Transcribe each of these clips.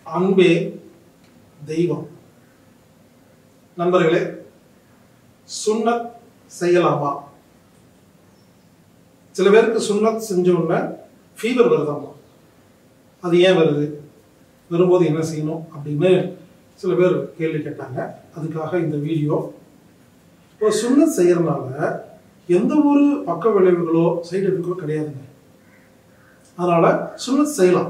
அன்பே தெய்வம் நண்பர்களே சுன்னத் செய்யலாமா சில பேருக்கு சுன்னத் செஞ்ச உடனே ஃபீவர் வருதாமா அது ஏன் வருது வரும்போது என்ன செய்யணும் அப்படின்னு சில பேர் கேள்வி கேட்டாங்க அதுக்காக இந்த வீடியோ இப்போ சுன்னத் செய்யறதுனால எந்த ஒரு பக்க விளைவுகளோ சைடு எஃபெக்டோ கிடையாதுங்க அதனால சுன்னத் செய்யலாம்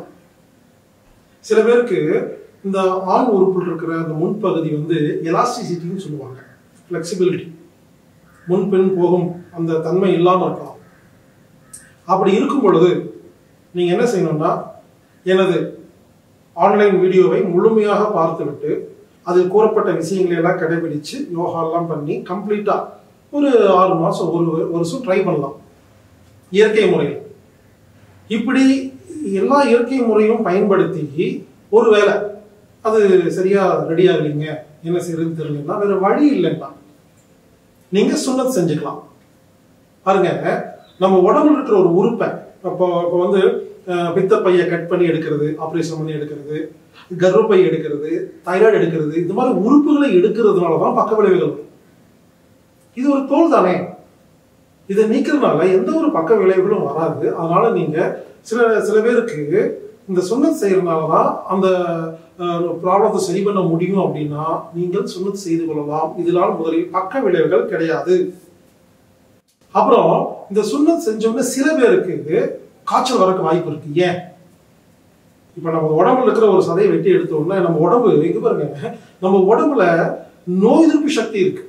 சில பேருக்கு இந்த ஆண் உறுப்பில் இருக்கிற அந்த முன்பகுதி வந்து எலாஸ்டிசிட்டின்னு சொல்லுவாங்க ஃப்ளெக்சிபிலிட்டி முன்பின் போகும் அந்த தன்மை இல்லாமல் இருக்கலாம் அப்படி இருக்கும் பொழுது நீங்கள் என்ன செய்யணும்னா எனது ஆன்லைன் வீடியோவை முழுமையாக பார்த்துவிட்டு அதில் கூறப்பட்ட விஷயங்களை எல்லாம் கடைபிடிச்சு யோகாலாம் பண்ணி கம்ப்ளீட்டாக ஒரு ஆறு மாதம் ஒரு ஒரு வருஷம் ட்ரை பண்ணலாம் இயற்கை முறையில் இப்படி எல்லா இயற்கை முறையும் பயன்படுத்தி ஒருவேளை அது சரியா ரெடி ஆகலைங்க என்ன செய்யறதுன்னு தெரியலன்னா வேற வழி இல்லைன்னா நீங்க சுண்ணத் செஞ்சுக்கலாம் பாருங்க நம்ம உடம்புல இருக்கிற ஒரு உறுப்பை இப்போ இப்போ வந்து அஹ், பித்தப்பையை கட் பண்ணி எடுக்கிறது ஆப்ரேஷன் பண்ணி எடுக்கிறது கர்ப்பப்பை எடுக்கிறது தைராய்டு எடுக்கிறது இந்த மாதிரி உறுப்புகளை எடுக்கிறதுனால தான் பக்க விளைவுகள் வரும். இது ஒரு தோல் தானே இதை நீக்கிறதுனால எந்த ஒரு பக்க விளைவுகளும் வராது அதனால நீங்க சில சில பேருக்கு இந்த சுண்ணத் செய்யறதுனால தான் அந்த ப்ராப்ளத்தை சரி பண்ண முடியும் அப்படின்னா நீங்கள் சுண்ணத் செய்து கொள்ளலாம் இதனால் முதலில் பக்க விளைவுகள் கிடையாது அப்புறம் இந்த சுண்ணத் செஞ்சோம்னா சில பேருக்கு காய்ச்சல் வரக்கு வாய்ப்பு இருக்கு ஏன் இப்ப நம்ம உடம்புல இருக்கிற ஒரு சதையை வெட்டி எடுத்தோம்னா நம்ம உடம்பு இங்க பாருங்க நம்ம உடம்புல நோய் எதிர்ப்பு சக்தி இருக்கு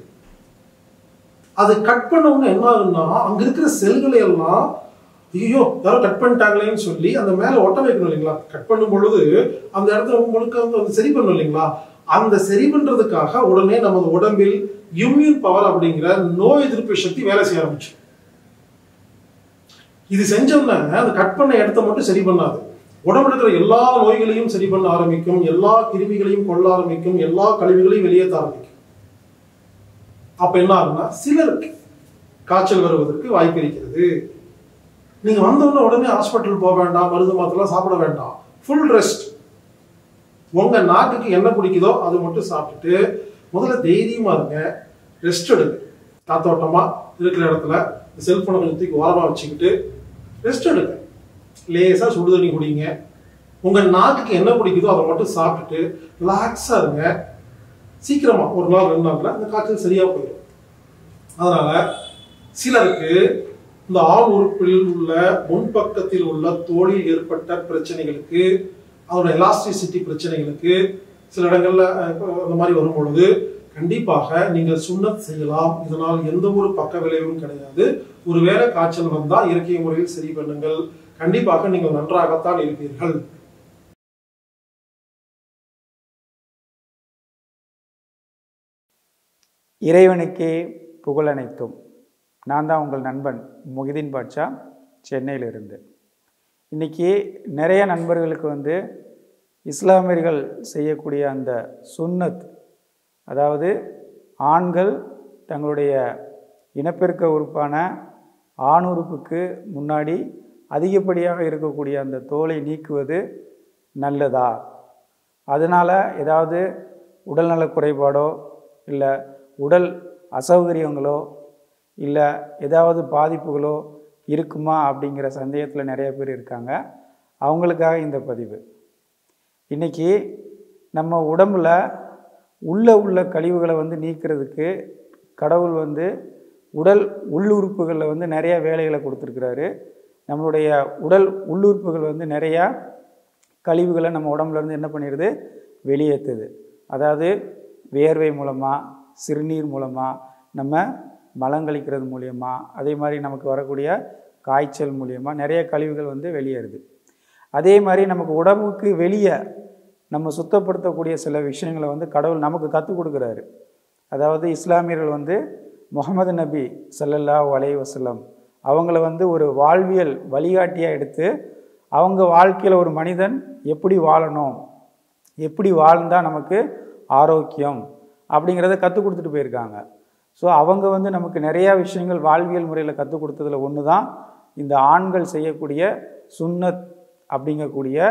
அது கட் பண்ண உடனே என்ன ஆகும்னா அங்க இருக்கிற செல்களை எல்லாம் ஐயோ யாரோ கட் பண்ணிட்டாங்களேன்னு சொல்லி அந்த மேல ஒட்ட வைக்கணும் இல்லைங்களா கட் பண்ணும் பொழுது அந்த இடத்துல முழுக்க வந்து வந்து சரி பண்ணணும் இல்லைங்களா அந்த சரி பண்றதுக்காக உடனே நமது உடம்பில் இம்யூன் பவர் அப்படிங்கிற நோய் எதிர்ப்பு சக்தி வேலை செய்ய ஆரம்பிச்சு இது செஞ்சோம்னா அந்த கட் பண்ண இடத்த மட்டும் சரி பண்ணாது உடம்புல இருக்கிற எல்லா நோய்களையும் சரி பண்ண ஆரம்பிக்கும் எல்லா கிருமிகளையும் கொள்ள ஆரம்பிக்கும் எல்லா கழிவுகளையும் வெளியேற்ற ஆரம்பிக்கும் அப்ப என்ன ஆகும்னா சிலருக்கு காய்ச்சல் வருவதற்கு வாய்ப்பு இருக்கிறது நீங்க வந்தோடனே உடனே ஹாஸ்பிட்டல் போக வேண்டாம் மருந்து மாத்திரம் சாப்பிட வேண்டாம் ஃபுல் ரெஸ்ட் உங்க நாக்குக்கு என்ன பிடிக்குதோ அது மட்டும் சாப்பிட்டுட்டு முதல்ல தைரியமா இருங்க ரெஸ்ட் எடுங்க காத்தோட்டமா இருக்கிற இடத்துல செல்போனை கொஞ்சம் தூக்கி ஓரமா வச்சுக்கிட்டு ரெஸ்ட் எடுங்க லேசா சுடு தண்ணி குடிங்க உங்க நாக்குக்கு என்ன பிடிக்குதோ அதை மட்டும் சாப்பிட்டுட்டு ரிலாக்ஸா இருங்க சீக்கிரமா ஒரு நாள் ரெண்டு நாள்ல அந்த காய்ச்சல் சரியா போயிடும் அதனால சிலருக்கு இந்த ஆண் உறுப்பில் உள்ள முன்பக்கத்தில் உள்ள தோலில் ஏற்பட்ட பிரச்சனைகளுக்கு அதோட எலாஸ்டிசிட்டி பிரச்சனைகளுக்கு சில இடங்கள்ல அஹ், அந்த மாதிரி வரும் பொழுது கண்டிப்பாக நீங்கள் சுண்ணத் செய்யலாம் இதனால் எந்த ஒரு பக்க விளைவும் கிடையாது ஒருவேளை காய்ச்சல் வந்தா இயற்கை முறையில் சரி பண்ணுங்கள் கண்டிப்பாக நீங்கள் நன்றாகத்தான் இருப்பீர்கள் இறைவனுக்கே புகழ் அனைத்தும் நான் தான் உங்கள் நண்பன் முகிதீன் பாட்ஷா சென்னையிலிருந்து இன்றைக்கி நிறைய நண்பர்களுக்கு வந்து இஸ்லாமியர்கள் செய்யக்கூடிய அந்த சுன்னத் அதாவது ஆண்கள் தங்களுடைய இனப்பெருக்க உறுப்பான ஆண் உறுப்புக்கு முன்னாடி அதிகப்படியாக இருக்கக்கூடிய அந்த தோலை நீக்குவது நல்லதா அதனால் ஏதாவது உடல்நலக் குறைபாடோ இல்லை உடல் அசௌகரியங்களோ இல்லை ஏதாவது பாதிப்புகளோ இருக்குமா அப்படிங்கிற சந்தேகத்தில் நிறைய பேர் இருக்காங்க அவங்களுக்காக இந்த பதிவு இன்றைக்கி நம்ம உடம்புல உள்ள உள்ள கழிவுகளை வந்து நீக்கிறதுக்கு கடவுள் வந்து உடல் உள்ளுறுப்புகளில் வந்து நிறைய வேலைகளை கொடுத்துருக்குறாரு நம்மளுடைய உடல் உள்ளுறுப்புகள் வந்து நிறையா கழிவுகளை நம்ம உடம்புல இருந்து என்ன பண்ணிடுது வெளியேற்றுது அதாவது வேர்வை மூலமாக சிறுநீர் மூலமாக நம்ம மலங்கழிக்கிறது மூலியமாக அதே மாதிரி நமக்கு வரக்கூடிய காய்ச்சல் மூலியமாக நிறைய கழிவுகள் வந்து வெளியேறுது அதே மாதிரி நமக்கு உடம்புக்கு வெளியே நம்ம சுத்தப்படுத்தக்கூடிய சில விஷயங்களை வந்து கடவுள் நமக்கு கற்றுக் கொடுக்குறாரு அதாவது இஸ்லாமியர்கள் வந்து முகமது நபி ஸல்லல்லாஹு அலைஹி வஸல்லம் அவங்கள வந்து ஒரு வாழ்வியல் வழிகாட்டியாக எடுத்து அவங்க வாழ்க்கையில் ஒரு மனிதன் எப்படி வாழணும் எப்படி வாழ்ந்தால் நமக்கு ஆரோக்கியம் அப்படிங்கிறத கற்றுக் கொடுத்துட்டு போயிருக்காங்க ஸோ அவங்க வந்து நமக்கு நிறையா விஷயங்கள் வாழ்வியல் முறையில் கற்றுக் கொடுத்ததுல ஒன்று தான் இந்த ஆண்கள் செய்யக்கூடிய சுன்னத் அப்படிங்கக்கூடிய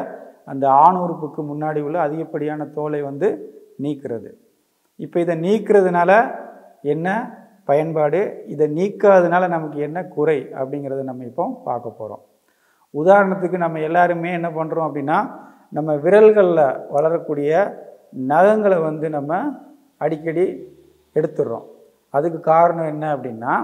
அந்த ஆண் உறுப்புக்கு முன்னாடி உள்ள அதிகப்படியான தோலை வந்து நீக்கிறது இப்போ இதை நீக்கிறதுனால என்ன பயன்பாடு இதை நீக்காதனால நமக்கு என்ன குறை அப்படிங்கிறத நம்ம இப்போ பார்க்க போகிறோம் உதாரணத்துக்கு நம்ம எல்லாருமே என்ன பண்ணுறோம் அப்படின்னா நம்ம விரல்களில் வளரக்கூடிய நகங்களை வந்து நம்ம அடிக்கடி எடுத்துடுறோம் அதுக்கு காரணம் என்ன அப்படின்னா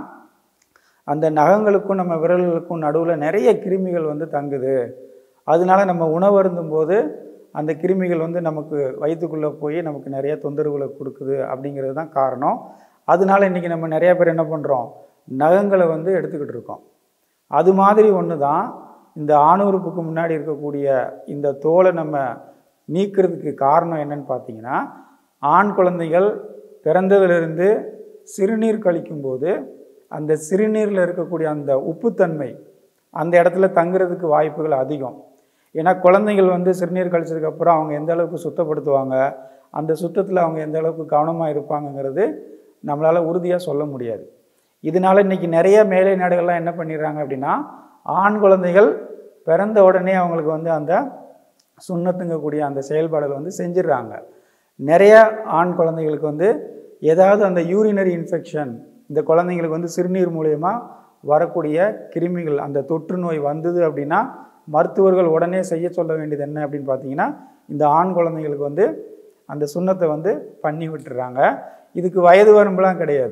அந்த நகங்களுக்கும் நம்ம விரல்களுக்கும் நடுவில் நிறைய கிருமிகள் வந்து தங்குது அதனால நம்ம உணவருந்தும் போது அந்த கிருமிகள் வந்து நமக்கு வயிற்றுக்குள்ளே போய் நமக்கு நிறைய தொந்தரவுகளை கொடுக்குது அப்படிங்கிறது தான் காரணம் அதனால இன்றைக்கி நம்ம நிறைய பேர் என்ன பண்ணுறோம் நகங்களை வந்து எடுத்துக்கிட்டு இருக்கோம் அது மாதிரி ஒன்று தான் இந்த ஆணுறுப்புக்கு முன்னாடி இருக்கக்கூடிய இந்த தோலை நம்ம நீக்கிறதுக்கு காரணம் என்னன்னு பார்த்தீங்கன்னா ஆண் குழந்தைகள் பிறந்ததிலிருந்து சிறுநீர் கழிக்கும்போது அந்த சிறுநீரில் இருக்கக்கூடிய அந்த உப்புத்தன்மை அந்த இடத்துல தங்குறதுக்கு வாய்ப்புகள் அதிகம் ஏன்னா குழந்தைகள் வந்து சிறுநீர் கழிச்சதுக்கப்புறம் அவங்க எந்த அளவுக்கு சுத்தப்படுத்துவாங்க அந்த சுத்தத்தில் அவங்க எந்த அளவுக்கு கவனமாக இருப்பாங்கங்கிறது நம்மளால் உறுதியாக சொல்ல முடியாது இதனால இன்னைக்கு நிறைய மேலை நாடுகள்லாம் என்ன பண்ணிடுறாங்க அப்படின்னா ஆண் குழந்தைகள் பிறந்த உடனே அவங்களுக்கு வந்து அந்த சுண்ணத்துங்கக்கூடிய அந்த செயல்பாடுகள் வந்து செஞ்சிடுறாங்க நிறைய ஆண் குழந்தைகளுக்கு வந்து ஏதாவது அந்த யூரினரி இன்ஃபெக்ஷன் இந்த குழந்தைங்களுக்கு வந்து சிறுநீர் மூலயமா வரக்கூடிய கிருமிகள் அந்த தொற்று நோய் வந்தது அப்படின்னா மருத்துவர்கள் உடனே செய்ய சொல்ல வேண்டியது என்ன அப்படின்னு பார்த்தீங்கன்னா இந்த ஆண் குழந்தைங்களுக்கு வந்து அந்த சுண்ணத்தை வந்து பண்ணி விட்டுறாங்க இதுக்கு வயது வரம்புலாம் கிடையாது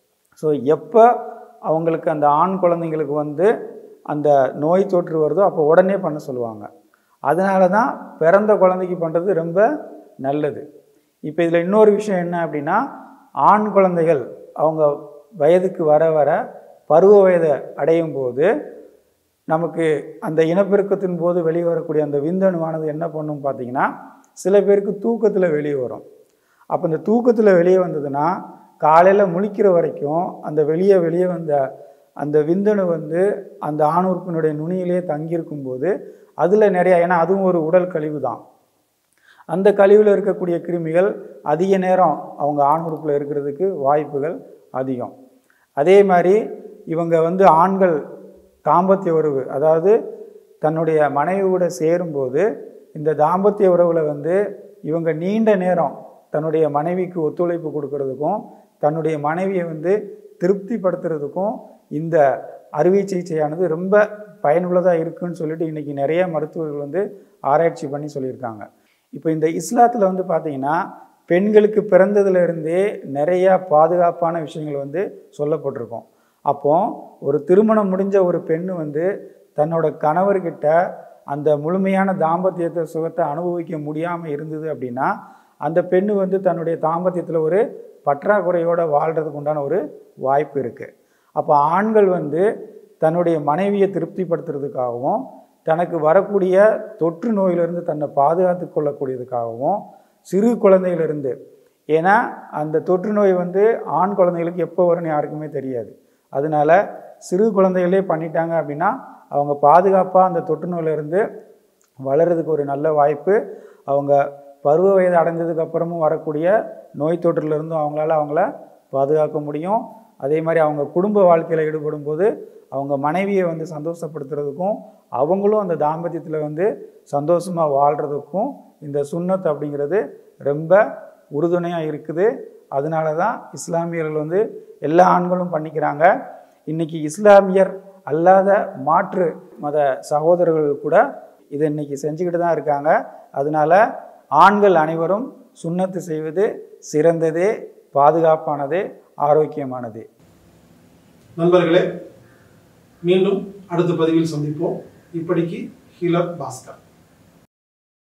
ஸோ எப்போ அவங்களுக்கு அந்த ஆண் குழந்தைங்களுக்கு வந்து அந்த நோய் தொற்று வருதோ அப்போ உடனே பண்ண சொல்லுவாங்க அதனால தான் பிறந்த குழந்தைக்கு பண்ணுறது ரொம்ப நல்லது இப்போ இதில் இன்னொரு விஷயம் என்ன அப்படின்னா ஆண் குழந்தைகள் அவங்க வயதுக்கு வர வர பருவ வயதை அடையும் போது நமக்கு அந்த இனப்பெருக்கத்தின் போது வெளியே வரக்கூடிய அந்த விந்தணுவானது என்ன பண்ணும் பார்த்தீங்கன்னா சில பேருக்கு தூக்கத்தில் வெளியே வரும் அப்போ இந்த தூக்கத்தில் வெளியே வந்ததுன்னா காலையில் முழிக்கிற வரைக்கும் அந்த வெளியே வெளியே வந்த அந்த விந்தணு வந்து அந்த ஆணுறுப்பினுடைய நுனியிலே தங்கியிருக்கும் போது அதில் நிறையா ஏன்னா அதுவும் ஒரு உடல் கழிவு தான் அந்த கழிவில் இருக்கக்கூடிய கிருமிகள் அதிக நேரம் அவங்க ஆணுறுப்பில் இருக்கிறதுக்கு வாய்ப்புகள் அதிகம் அதே மாதிரி இவங்க வந்து ஆண்கள் தாம்பத்திய உறவு அதாவது தன்னுடைய மனைவியோட சேரும்போது இந்த தாம்பத்திய உறவில் வந்து இவங்க நீண்ட நேரம் தன்னுடைய மனைவிக்கு ஒத்துழைப்பு கொடுக்கறதுக்கும் தன்னுடைய மனைவியை வந்து திருப்திப்படுத்துறதுக்கும் இந்த அறுவை சிகிச்சையானது ரொம்ப பயனுள்ளதாக இருக்குன்னு சொல்லிட்டு இன்றைக்கி நிறைய மருத்துவர்கள் வந்து ஆராய்ச்சி பண்ணி சொல்லியிருக்காங்க இப்போ இந்த இஸ்லாத்தில் வந்து பார்த்திங்கன்னா பெண்களுக்கு பிறந்ததுலேருந்தே நிறையா பாதுகாப்பான விஷயங்கள் வந்து சொல்லப்பட்டிருக்கும் அப்போ ஒரு திருமணம் முடிஞ்ச ஒரு பெண்ணு வந்து தன்னோட கணவர்கிட்ட அந்த முழுமையான தாம்பத்தியத்தை சுகத்தை அனுபவிக்க முடியாமல் இருந்தது அப்படின்னா அந்த பெண்ணு வந்து தன்னுடைய தாம்பத்தியத்தில் ஒரு பற்றாக்குறையோடு வாழ்கிறதுக்கு உண்டான ஒரு வாய்ப்பு இருக்குது அப்போ ஆண்கள் வந்து தன்னுடைய மனைவியை திருப்திப்படுத்துறதுக்காகவும் தனக்கு வரக்கூடிய தொற்று நோயிலிருந்து தன்னை பாதுகாத்து கொள்ளக்கூடியதுக்காகவும் சிறு குழந்தையிலிருந்து ஏன்னா அந்த தொற்று நோய் வந்து ஆண் குழந்தைகளுக்கு எப்போ வரும்னு யாருக்குமே தெரியாது அதனால சிறு குழந்தைகளே பண்ணிட்டாங்க அப்படின்னா அவங்க பாதுகாப்பாக அந்த தொற்று நோயிலிருந்து வளர்கிறதுக்கு ஒரு நல்ல வாய்ப்பு அவங்க பருவ வயது அடைஞ்சதுக்கு அப்புறமும் வரக்கூடிய நோய் தொற்றிலிருந்தும் அவங்களால அவங்கள பாதுகாக்க முடியும் அதே மாதிரி அவங்க குடும்ப வாழ்க்கையில் ஈடுபடும் போது அவங்க மனைவியை வந்து சந்தோஷப்படுத்துறதுக்கும் அவங்களும் அந்த தாம்பத்தியத்தில் வந்து சந்தோஷமாக வாழ்கிறதுக்கும் இந்த சுன்னத் அப்படிங்கிறது ரொம்ப உறுதுணையாக இருக்குது அதனால தான் இஸ்லாமியர்கள் வந்து எல்லா ஆண்களும் பண்ணிக்கிறாங்க இன்றைக்கி இஸ்லாமியர் அல்லாத மாற்று மத சகோதரர்கள் கூட இதை இன்னைக்கு செஞ்சுக்கிட்டு தான் இருக்காங்க அதனால ஆண்கள் அனைவரும் சுண்ணத்து செய்வது சிறந்ததே பாதுகாப்பானது ஆரோக்கியமானது நண்பர்களே மீண்டும் அடுத்த பதிவில் சந்திப்போம் இப்படிக்கு ஹீலர் பாஸ்கர்